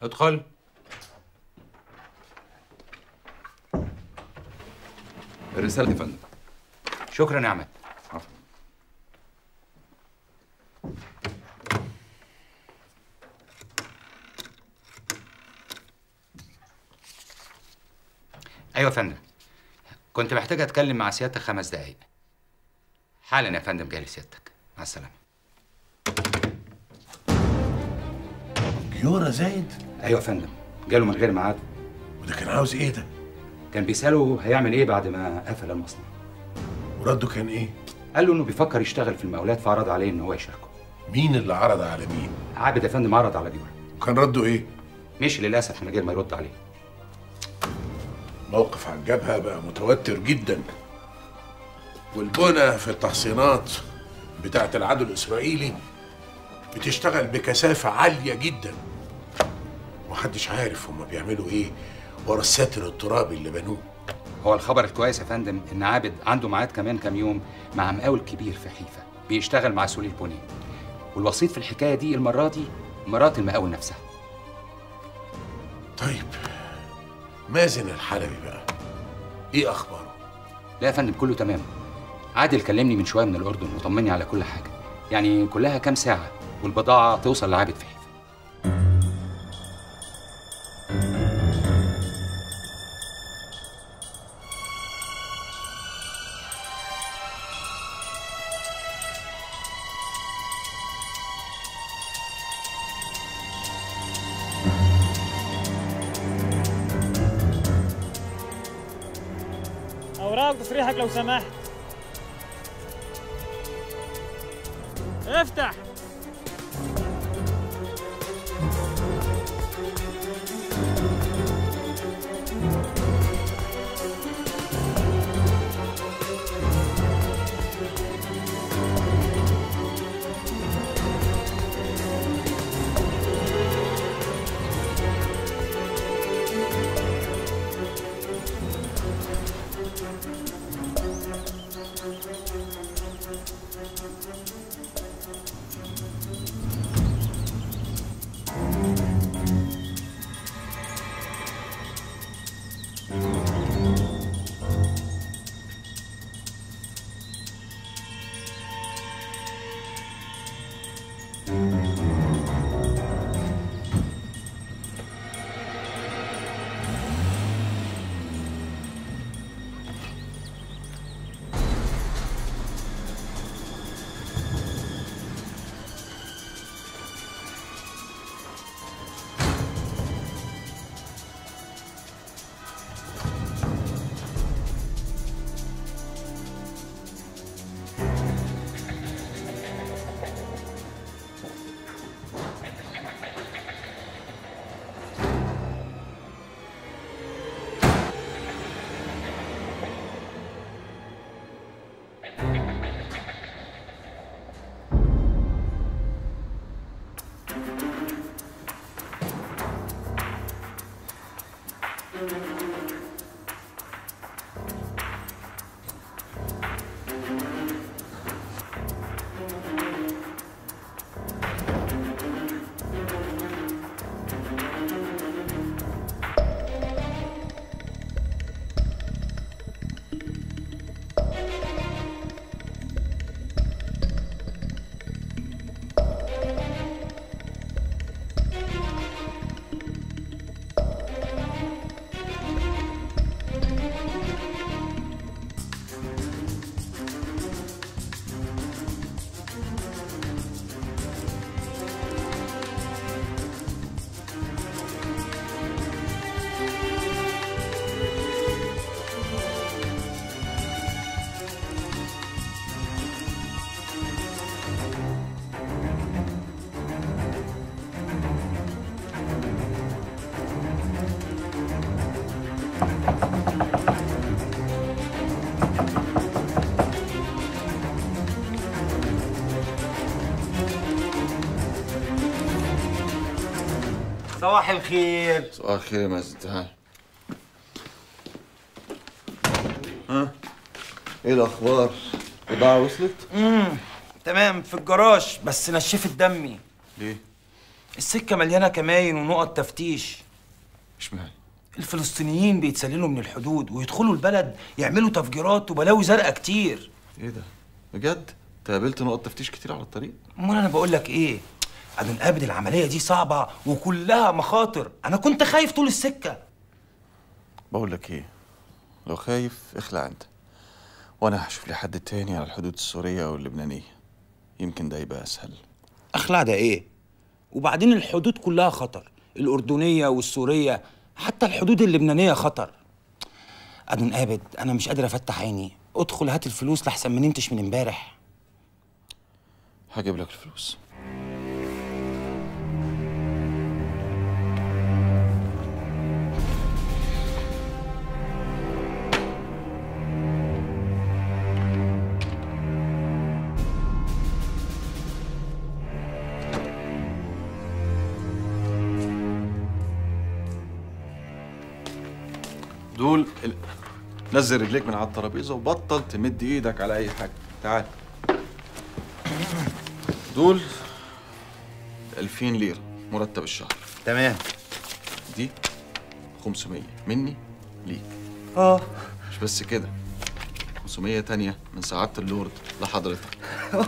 ادخل الرسالة يا فندم شكرا يا عماد عفوا ايوه يا فندم كنت محتاج اتكلم مع سيادتك خمس دقايق حالا يا فندم جاي لسيادتك مع السلامه كيورا زايد ايوه يا فندم جاله من غير ميعاد وده كان عاوز ايه ده كان بيساله هيعمل ايه بعد ما قفل المصنع ورده كان ايه قال له انه بيفكر يشتغل في المقاولات فعرض عليه ان هو يشاركه مين اللي عرض على مين عابد يا فندم عرض على بيورا وكان رده ايه مشي للاسف من غير ما يرد عليه موقف على الجبهه بقى متوتر جدا والبنى في التحصينات بتاعه العدو الاسرائيلي بتشتغل بكثافه عاليه جدا محدش عارف هما بيعملوا ايه ورا الساتر الترابي اللي بنوه هو الخبر الكويس يا فندم ان عابد عنده ميعاد كمان كام يوم مع مقاول كبير في حيفا بيشتغل مع سولي البني والوسيط في الحكايه دي المره دي مرات المقاول نفسها طيب مازن الحلبي بقى ايه اخباره لا يا فندم كله تمام عادل كلمني من شويه من الاردن وطمني على كل حاجه يعني كلها كام ساعه والبضاعه توصل لعابد في حيفا اوراق تصريحك لو سمحت افتح صباح الخير صباح الخير يا مازن تعال ها ايه الاخبار البضاعة وصلت امم تمام في الجراج بس نشفت دمي ليه السكة مليانة كماين ونقط تفتيش اشمعنى الفلسطينيين بيتسللوا من الحدود ويدخلوا البلد يعملوا تفجيرات وبلاوي زرقاء كتير ايه ده بجد انت قابلت نقط تفتيش كتير على الطريق امال انا بقول لك ايه ادون قابل العملية دي صعبة وكلها مخاطر انا كنت خايف طول السكة بقول لك ايه لو خايف اخلع انت وانا هشوف لي حد تاني على الحدود السورية واللبنانية يمكن ده يبقى اسهل اخلع ده ايه وبعدين الحدود كلها خطر الاردنيه والسوريه حتى الحدود اللبنانيه خطر ادون قابد انا مش قادر افتح عيني ادخل هات الفلوس لحسن ما نمتش من امبارح هجيب لك الفلوس دول ال... نزل رجليك من على الترابيزه وبطل تمد ايدك على اي حاجه تعال دول 2000 ليره مرتب الشهر تمام دي 500 مني ليك اه مش بس كده 500 تانية من سعادة اللورد لحضرتك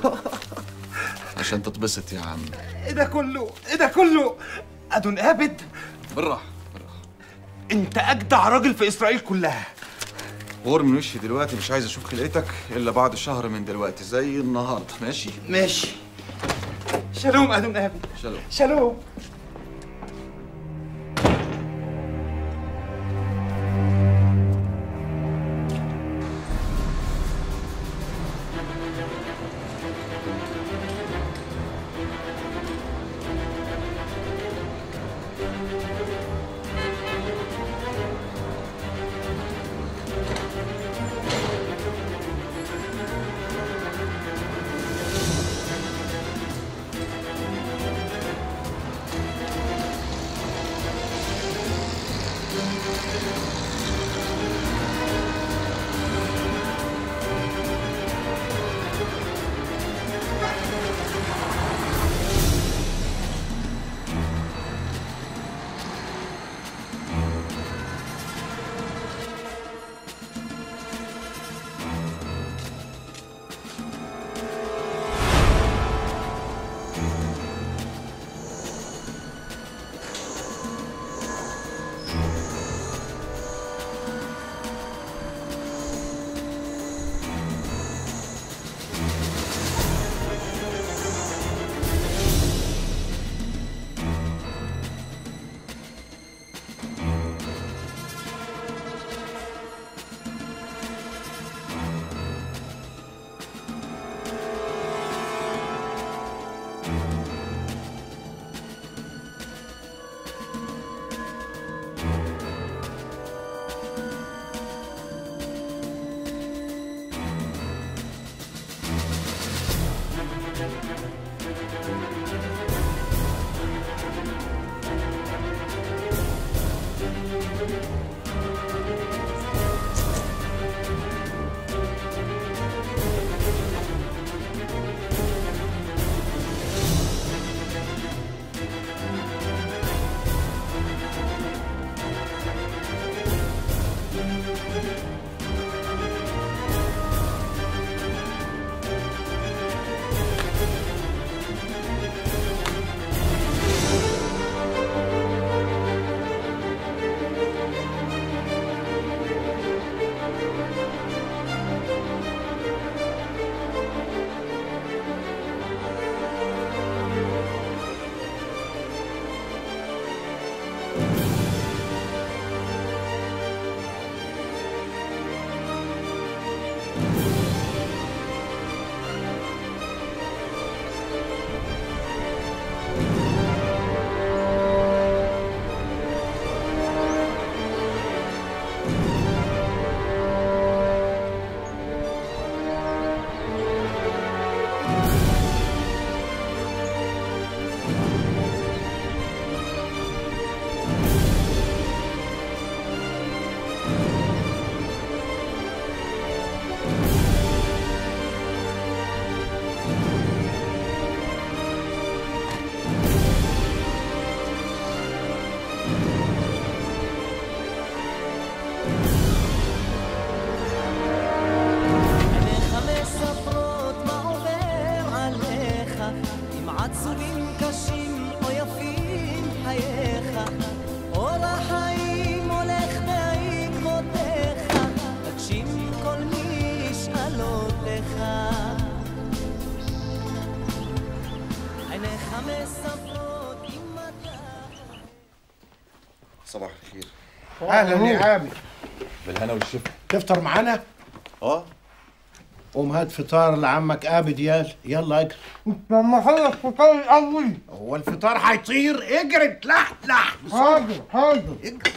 عشان تتبسط يا عم ايه ده كله ايه ده كله ادون قابد بالراحة بالراحة انت اجدع راجل في اسرائيل كلها غور من وشي دلوقتي مش عايز اشوف خلقتك الا بعد شهر من دلوقتي زي النهارده ماشي ماشي شالوم ادون قابد شالوم شالوم עליך עיניך מספרות אם אתה صباح الخير اهلا يا عامر بالهنا والشفا تفطر معانا اه قوم هات فطار لعمك عابد يلا يلا اجري لما اخلص فطار الاول هو الفطار هيطير اجري تلحلح حاضر حاضر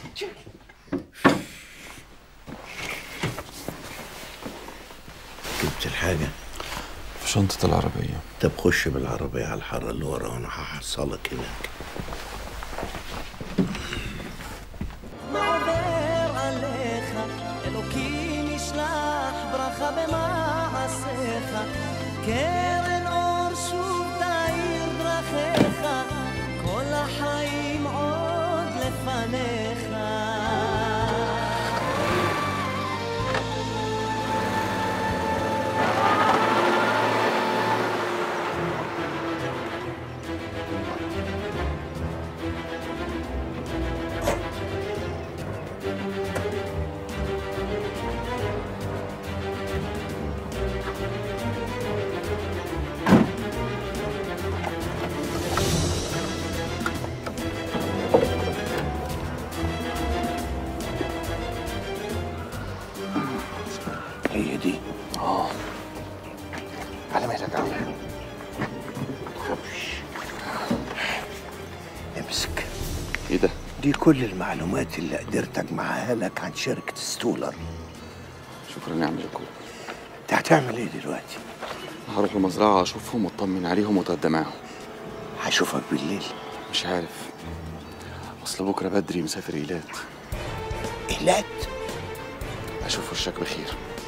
جبت الحاجة في شنطة العربية طب خش بالعربية على الحارة اللي ورا وانا هحصلك هناك מעבר עליך, אלוקים ישלח ברכה במעשיך, קרן אור שוב תאיר דרכיך, כל החיים עוד לפניך. هي دي على مهلك عم خبش امسك ايه ده؟ دي كل المعلومات اللي قدرت اجمعها لك عن شركة ستولر شكرا يا عم جاكوب انت هتعمل ايه دلوقتي؟ هروح المزرعة اشوفهم واطمن عليهم واتغدى معاهم هشوفك بالليل مش عارف اصل بكرة بدري مسافر ايلات ايلات اشوف وشك بخير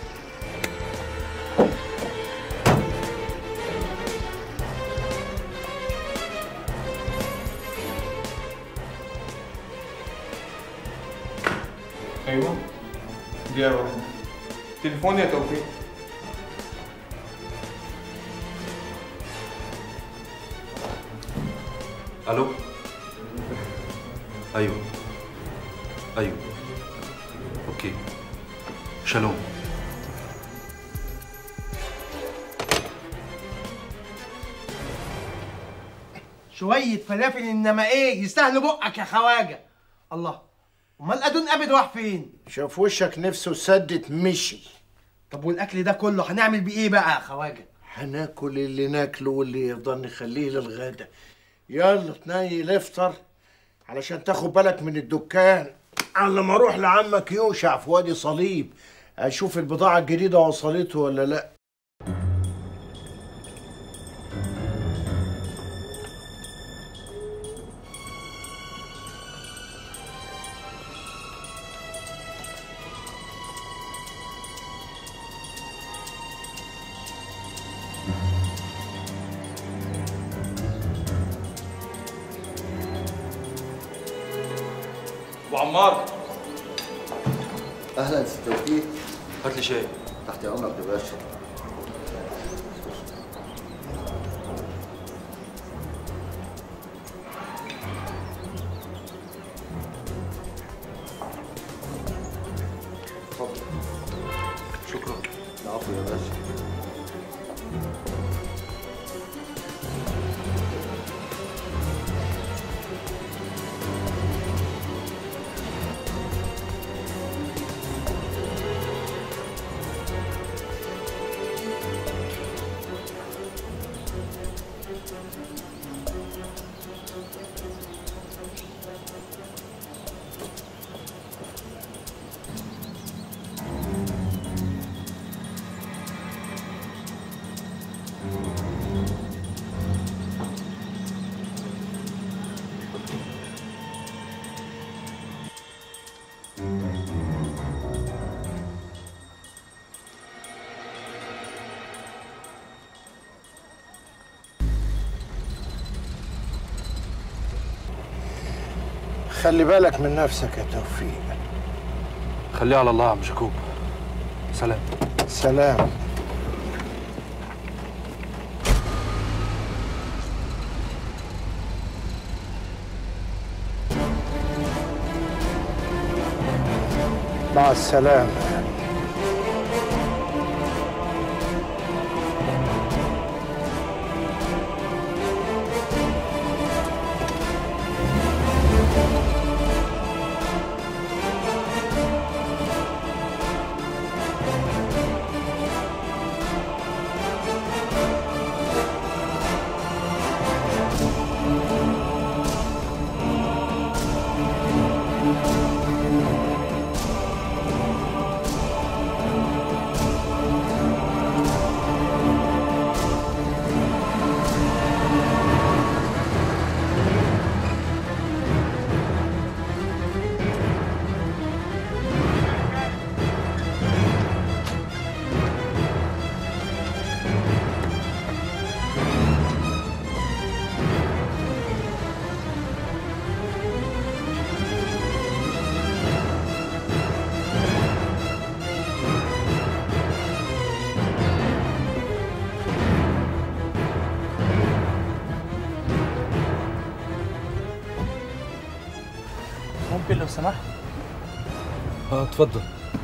ايوه دقيقة واحدة تليفون يا توفيق الو ايوه ايوه اوكي شالوم شوية فلافل انما ايه يستاهلوا بقك يا خواجة الله امال ادون ابد راح فين شاف وشك نفسه سدت مشي طب والاكل ده كله هنعمل بيه ايه بقى يا خواجة هناكل اللي ناكله واللي يفضل نخليه للغدا يلا تنيل افطر علشان تاخد بالك من الدكان على ما اروح لعمك يوشع في وادي صليب اشوف البضاعة الجديدة وصلته ولا لا ابو عمار اهلا سي توفيق هات لي شاي تحت امرك يا باشا شكرا العفو يا باشا خلي بالك من نفسك يا توفيق خليه على الله يا عم جاكوب سلام سلام مع السلامة لو سمحت اه اتفضل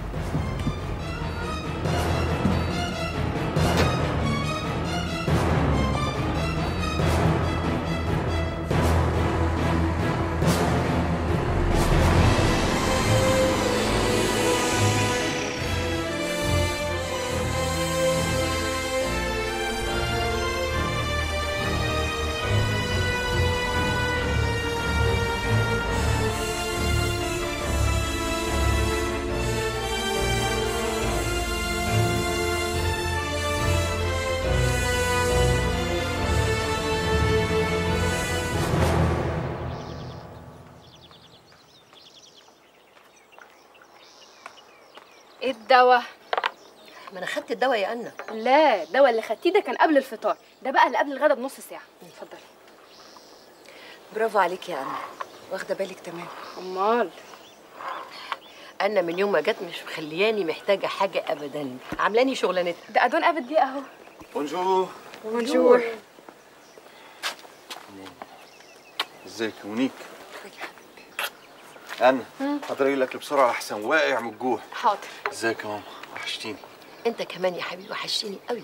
ايه الدواء ما انا خدت الدواء يا انا لا الدواء اللي خدتيه ده كان قبل الفطار ده بقى اللي قبل الغدا بنص ساعه اتفضلي برافو عليك يا انا واخده بالك تمام امال انا من يوم ما جت مش مخلياني محتاجه حاجه ابدا عاملاني شغلانتها ده ادون ابد دي اهو بونجور بونجور ازيك يا مونيك انا هضري لك بسرعه احسن واقع من الجوع حاضر ازيك يا ماما وحشتيني انت كمان يا حبيبي وحشتني قوي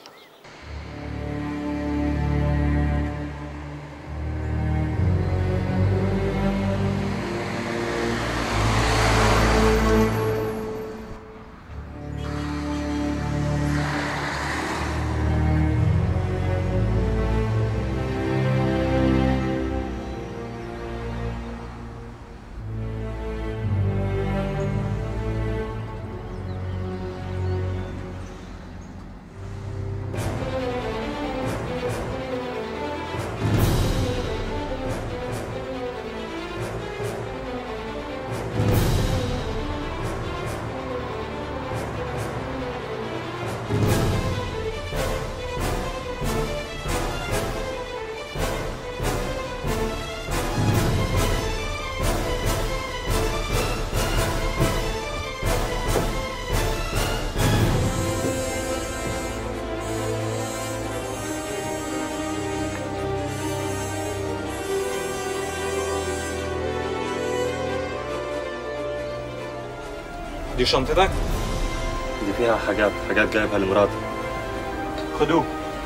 دي شنطتك دي فيها حاجات حاجات جايبها لمراتي خدوه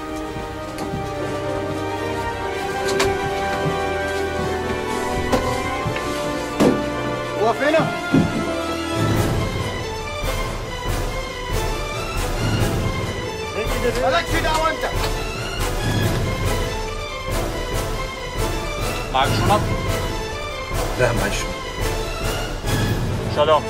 هو فينا مالكش دعوه انت معاك شنط لا معيش سلام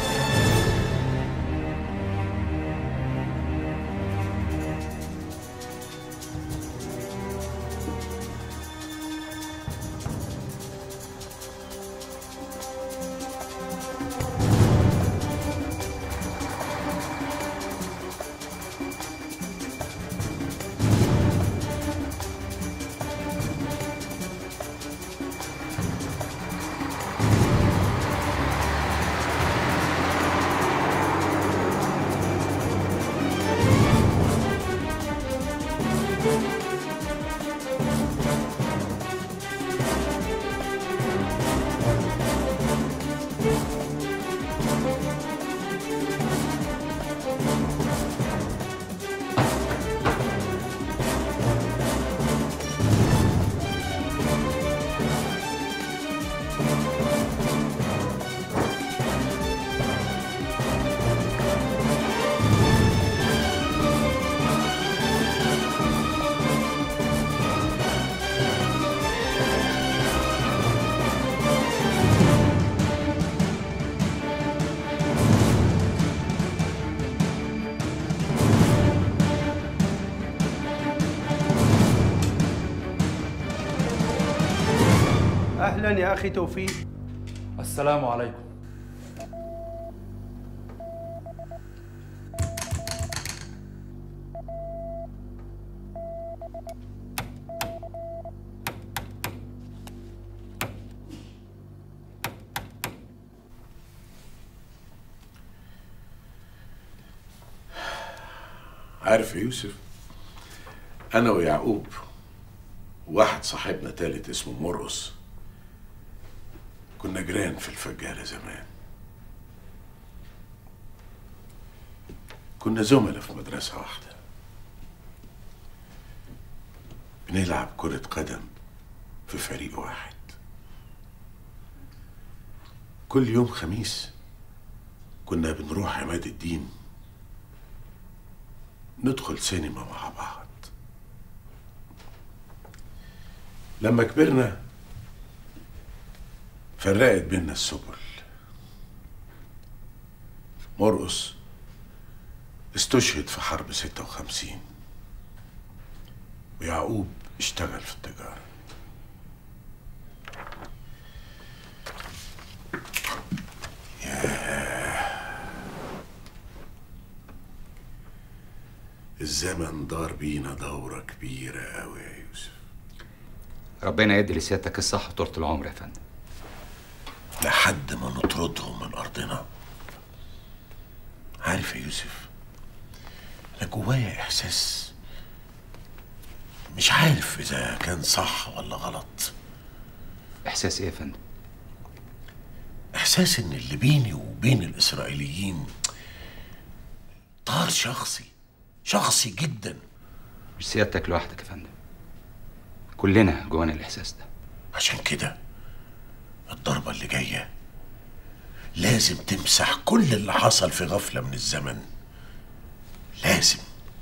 اهلا يا اخي توفيق السلام عليكم عارف يا يوسف انا ويعقوب واحد صاحبنا تالت اسمه مرقص كنا جيران في الفجالة زمان كنا زملاء في مدرسة واحدة بنلعب كرة قدم في فريق واحد كل يوم خميس كنا بنروح عماد الدين ندخل سينما مع بعض لما كبرنا فرقت بينا السبل مرقص استشهد في حرب ستة وخمسين ويعقوب اشتغل في التجارة ياه الزمن دار بينا دورة كبيرة أوي يا يوسف ربنا يدي لسيادتك الصحة وطولة العمر يا فندم لحد ما نطردهم من أرضنا عارف يا يوسف أنا جوايا إحساس مش عارف إذا كان صح ولا غلط إحساس إيه يا فندم؟ إحساس إن اللي بيني وبين الإسرائيليين طار شخصي شخصي جدا مش سيادتك لوحدك يا فندم كلنا جوانا الإحساس ده عشان كده الضربة اللي جاية لازم تمسح كل اللي حصل في غفلة من الزمن لازم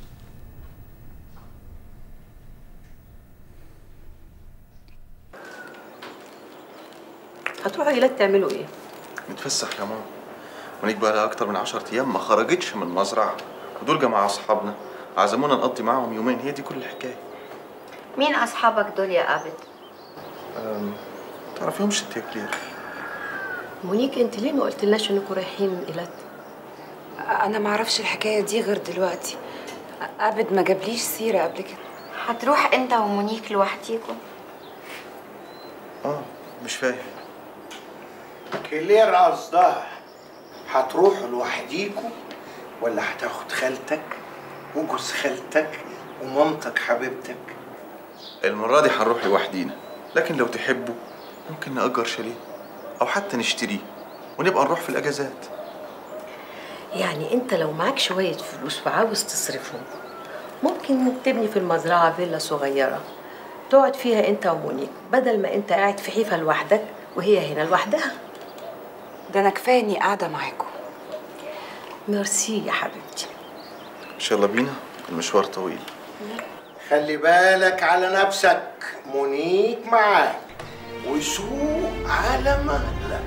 هتروحوا ايلات تعملوا ايه؟ نتفسح يا ماما ونيجي بقى لها أكتر من عشرة أيام ما خرجتش من المزرعة ودول جماعة أصحابنا عزمونا نقضي معاهم يومين هي دي كل الحكاية مين أصحابك دول يا عابد؟ أم، تعرفيهمش انت يا كلير مونيك انت ليه ما قلتلناش انكم رايحين ايلات؟ انا ما اعرفش الحكايه دي غير دلوقتي ابد ما جابليش سيره قبل كده هتروح أنت ومونيك لوحديكوا؟ اه مش فاهم كلير قصدها هتروحوا لوحديكوا ولا هتاخد خالتك وجوز خالتك ومامتك حبيبتك المرة دي هنروح لوحدينا لكن لو تحبوا ممكن نأجر شاليه أو حتى نشتريه ونبقى نروح في الأجازات يعني انت لو معاك شويه فلوس وعاوز تصرفهم ممكن تبني في المزرعه فيلا صغيره تقعد فيها انت ومونيك بدل ما انت قاعد في حيفا لوحدك وهي هنا لوحدها ده انا كفايه اني قاعده معاكم ميرسي يا حبيبتي إن شاء الله بينا المشوار طويل خلي بالك على نفسك مونيك معاك وسوق على مهلك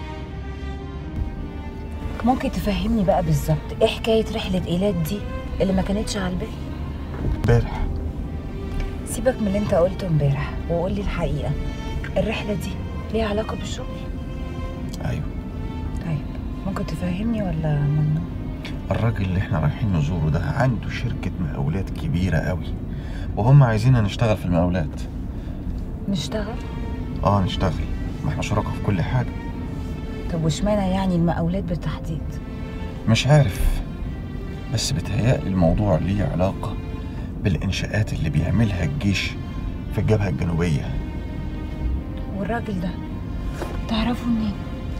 ممكن تفهمني بقى بالظبط ايه حكايه رحله ايلات دي اللي ما كانتش على البال امبارح سيبك من اللي انت قلته امبارح وقول لي الحقيقه الرحله دي ليها علاقه بالشغل أيوه طيب ممكن تفهمني ولا ممنوع الراجل اللي احنا رايحين نزوره ده عنده شركة مقاولات كبيرة قوي وهم عايزيننا نشتغل في المقاولات نشتغل اه نشتغل ما احنا شركاء في كل حاجة طب واشمعنى يعني المقاولات بالتحديد مش عارف بس بتهيألي الموضوع ليه علاقة بالإنشاءات اللي بيعملها الجيش في الجبهة الجنوبية والراجل ده تعرفه منين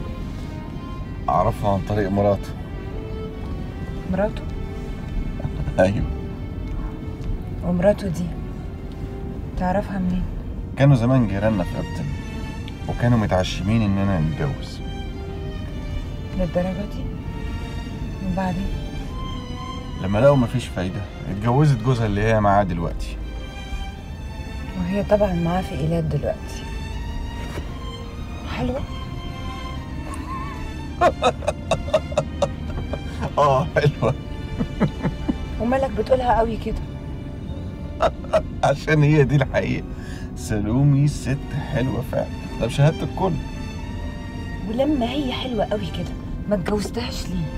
أعرفه عن طريق مراته مراته أيوه ومراته دي تعرفها منين كانوا زمان جيراننا في أبتن وكانوا متعشمين إننا نتجوز للدرجه دي وبعدين لما لقوا مفيش فايدة اتجوزت جوزها اللي هي معاه دلوقتي وهي طبعا معاه في ايلات دلوقتي حلوه اه حلوة ومالك بتقولها قوي كده عشان هي دي الحقيقة سلومي ست حلوة فعلا ده بشهادة الكل ولما هي حلوه قوي كده ما اتجوزتهاش ليه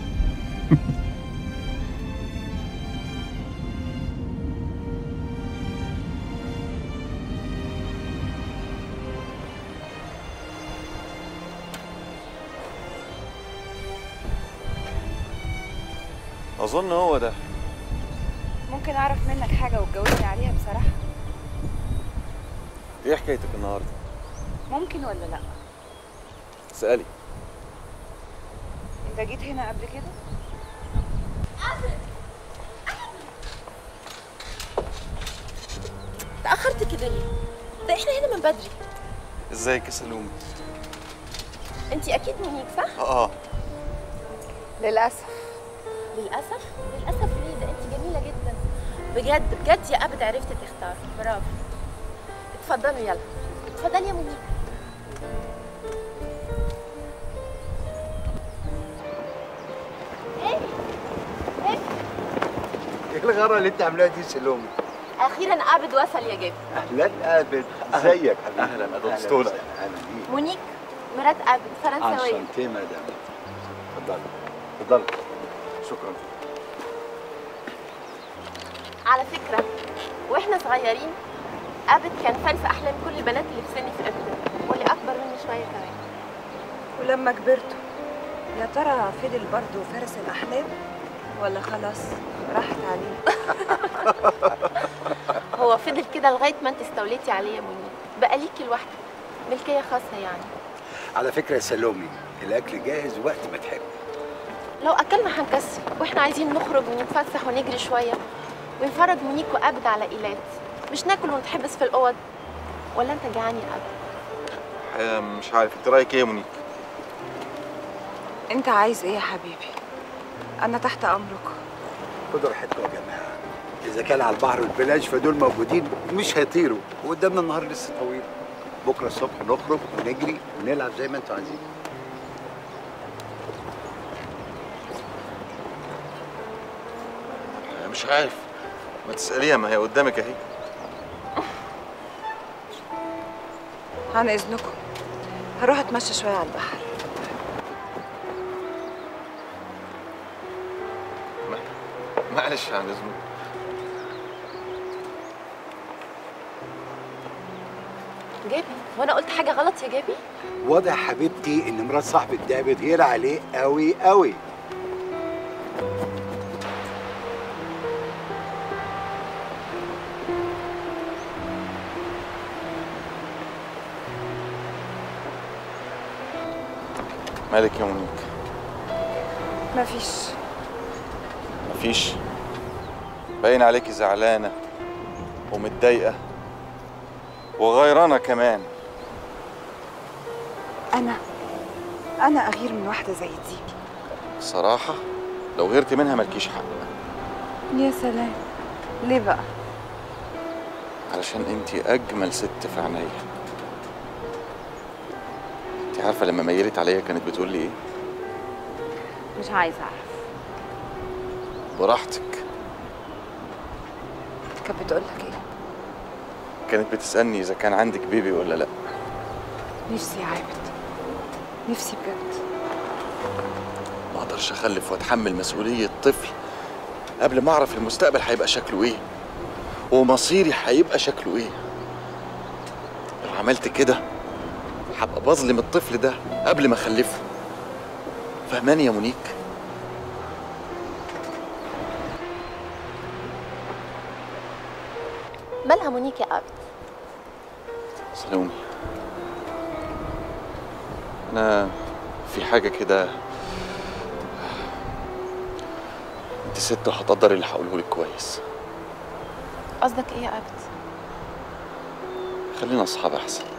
أظن هو ده ممكن اعرف منك حاجه وتجاوبني عليها بصراحه إيه حكايتك النهاردة؟ ممكن ولا لا اسالي انت جيت هنا قبل كده تأخرت كده ليه؟ ده احنا هنا من بدري ازيك يا سلومي انت اكيد مونيك صح؟ اه للأسف للأسف؟ للأسف ليه؟ ده انت جميلة جدا بجد بجد يا أبد عرفتي تختار برافو اتفضلوا يلا اتفضلي يا مونيك ايه ايه ايه الغرة اللي انت عاملاها دي سلومي أخيرا أبد وصل يا جابر اهلا ابد ازيك حبيبي اهلا ادوستونا اهلا بيك مونيك مرات أبد فرنساوية انشانتي مدام اتفضل اتفضل شكرا على فكرة واحنا صغيرين أبد كان فارس أحلام كل البنات اللي في سني في الابتدائي واللي أكبر مني شوية كمان ولما كبرتوا يا ترى فضل برضه فارس الأحلام ولا خلاص راحت عليه هو فضل كده لغاية ما أنت استوليتي عليه يا منير بقى ليكي لوحدك ملكية خاصة يعني على فكرة يا سلومي الأكل جاهز وقت ما تحب لو أكلنا هنكسل واحنا عايزين نخرج ونتفسح ونجري شوية ونفرج مونيك وأبد على إيلات مش ناكل ونتحبس في الأوض ولا أنت جعان يا أبد الحقيقة مش عارف انت رايك ايه يا مونيك انت عايز ايه يا حبيبي انا تحت امرك خدوا راحتكم يا جماعة إذا كان على البحر والبلاج فدول موجودين مش هيطيروا وقدامنا النهار لسه طويل بكرة الصبح نخرج ونجري ونلعب زي ما انتوا عايزين مش عارف ما تسأليها ما هي قدامك اهي عن اذنكم هروح اتمشى شويه على البحر معلش عن اذنك جابي وأنا قلت حاجة غلط يا جابي واضح يا حبيبتي إن مرات صاحبك ده بتغير عليه قوي قوي مالك يا مونيك مفيش مفيش باين عليكي زعلانة ومتضايقة وغيرانة كمان انا انا اغير من واحده زي دي الصراحة لو غيرتي منها مالكيش حق يا سلام ليه بقى علشان انتي أجمل ست في عينيا انتي عارفة لما ميلت عليا كانت بتقول لي ايه؟ مش عايزه اعرف براحتك كانت بتقول لك ايه كانت بتسألني إذا كان عندك بيبي ولا لأ نفسي يا عابد نفسي بجد ما اقدرش اخلف واتحمل مسؤولية طفل قبل ما اعرف المستقبل هيبقى شكله ايه ومصيري هيبقى شكله ايه لو عملت كده هبقى بظلم الطفل ده قبل ما اخلفه فهماني يا مونيك مالها مونيك يا أبد سلومي انا في حاجة كده انت ست وهتقدري اللي هقوله لك كويس قصدك إيه يا أبد خلينا اصحاب احسن